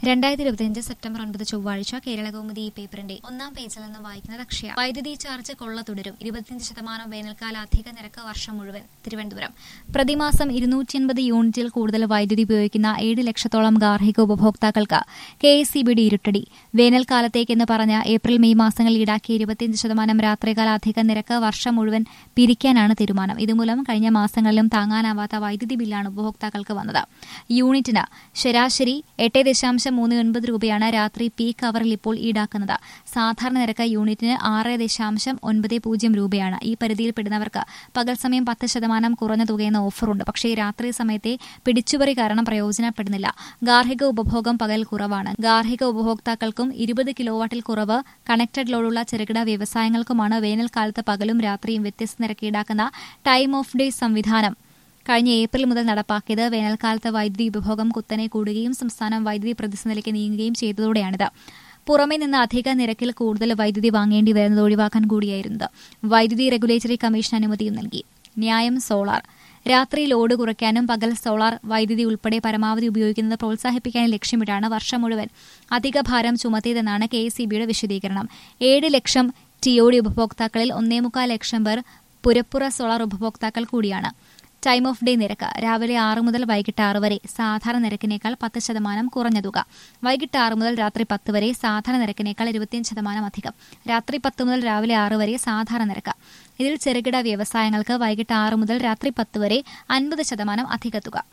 രണ്ടായിരത്തി ഇരുപത്തിയഞ്ച് സെപ്റ്റംബർ ഒൻപത് ചൊവ്വാഴ്ച കേരളകൗമുദി ഈ പേപ്പറിന്റെ ഒന്നാം പേജിൽ നിന്ന് വായിക്കുന്നത് അക്ഷയ വൈദ്യുതി ചാർജ് കൊള്ള തുടരും ഇരുപത്തിയഞ്ച് ശതമാനം വേനൽക്കാല അധിക നിരക്ക് വർഷം മുഴുവൻ തിരുവനന്തപുരം പ്രതിമാസം ഇരുന്നൂറ്റി അൻപത് യൂണിറ്റിൽ കൂടുതൽ വൈദ്യുതി ഉപയോഗിക്കുന്ന ഏഴ് ലക്ഷത്തോളം ഗാർഹിക ഉപഭോക്താക്കൾക്ക് കെ എസ് സി ബിയുടെ ഇരുട്ടടി വേനൽക്കാലത്തേക്കെന്ന് പറഞ്ഞ ഏപ്രിൽ മെയ് മാസങ്ങളിൽ ഈടാക്കിയ ഇരുപത്തിയഞ്ച് ശതമാനം രാത്രികാല അധിക നിരക്ക് വർഷം മുഴുവൻ പിരിക്കാനാണ് തീരുമാനം ഇതുമൂലം കഴിഞ്ഞ മാസങ്ങളിലും താങ്ങാനാവാത്ത വൈദ്യുതി ബില്ലാണ് ഉപഭോക്താക്കൾക്ക് വന്നത് യൂണിറ്റിന് ശരാശരി എട്ട് ദശാംശം മൂന്ന് ഒൻപത് രൂപയാണ് രാത്രി പീക്ക് അവറിൽ ഇപ്പോൾ ഈടാക്കുന്നത് സാധാരണ നിരക്ക് യൂണിറ്റിന് ആറ് ദശാംശം ഒൻപത് പൂജ്യം രൂപയാണ് ഈ പരിധിയിൽപ്പെടുന്നവർക്ക് പകൽ സമയം പത്ത് ശതമാനം കുറഞ്ഞ തുകയെന്ന ഓഫറുണ്ട് പക്ഷേ രാത്രി സമയത്തെ പിടിച്ചുപറി കാരണം പ്രയോജനപ്പെടുന്നില്ല ഗാർഹിക ഉപഭോഗം പകൽ കുറവാണ് ഗാർഹിക ഉപഭോക്താക്കൾക്കും ഇരുപത് കിലോവാട്ടിൽ കുറവ് കണക്റ്റഡ് ലോഡുള്ള ചെറുകിട വ്യവസായങ്ങൾക്കുമാണ് വേനൽക്കാലത്ത് പകലും രാത്രിയും വ്യത്യസ്ത നിരക്ക് ഈടാക്കുന്ന ടൈം ഓഫ് ഡേ സംവിധാനം കഴിഞ്ഞ ഏപ്രിൽ മുതൽ നടപ്പാക്കിയത് വേനൽക്കാലത്ത് വൈദ്യുതി ഉപഭോഗം കുത്തനെ കൂടുകയും സംസ്ഥാനം വൈദ്യുതി പ്രതിസന്ധിയിലേക്ക് നീങ്ങുകയും ചെയ്തതോടെയാണിത് പുറമെ നിന്ന് അധിക നിരക്കിൽ കൂടുതൽ വൈദ്യുതി വാങ്ങേണ്ടി വരുന്നത് ഒഴിവാക്കാൻ കൂടിയായിരുന്നത് വൈദ്യുതി റെഗുലേറ്ററി കമ്മീഷൻ അനുമതിയും നൽകി ന്യായം സോളാർ രാത്രി ലോഡ് കുറയ്ക്കാനും പകൽ സോളാർ വൈദ്യുതി ഉൾപ്പെടെ പരമാവധി ഉപയോഗിക്കുന്നത് പ്രോത്സാഹിപ്പിക്കാനും ലക്ഷ്യമിട്ടാണ് വർഷം മുഴുവൻ അധിക ഭാരം ചുമത്തിയതെന്നാണ് കെ എസ് വിശദീകരണം ഏഴ് ലക്ഷം ടിഒഡി ഉപഭോക്താക്കളിൽ ഒന്നേമുക്കാൽ ലക്ഷം പേർ പുരപ്പുറ സോളാർ ഉപഭോക്താക്കൾ കൂടിയാണ് ടൈം ഓഫ് ഡേ നിരക്ക് രാവിലെ ആറ് മുതൽ വൈകിട്ട് ആറ് വരെ സാധാരണ നിരക്കിനേക്കാൾ പത്ത് ശതമാനം കുറഞ്ഞ തുക വൈകിട്ട് ആറ് മുതൽ രാത്രി പത്ത് വരെ സാധാരണ നിരക്കിനേക്കാൾ ഇരുപത്തിയഞ്ച് ശതമാനം അധികം രാത്രി പത്ത് മുതൽ രാവിലെ ആറ് വരെ സാധാരണ നിരക്ക് ഇതിൽ ചെറുകിട വ്യവസായങ്ങൾക്ക് വൈകിട്ട് ആറ് മുതൽ രാത്രി പത്ത് വരെ അൻപത് ശതമാനം അധിക തുക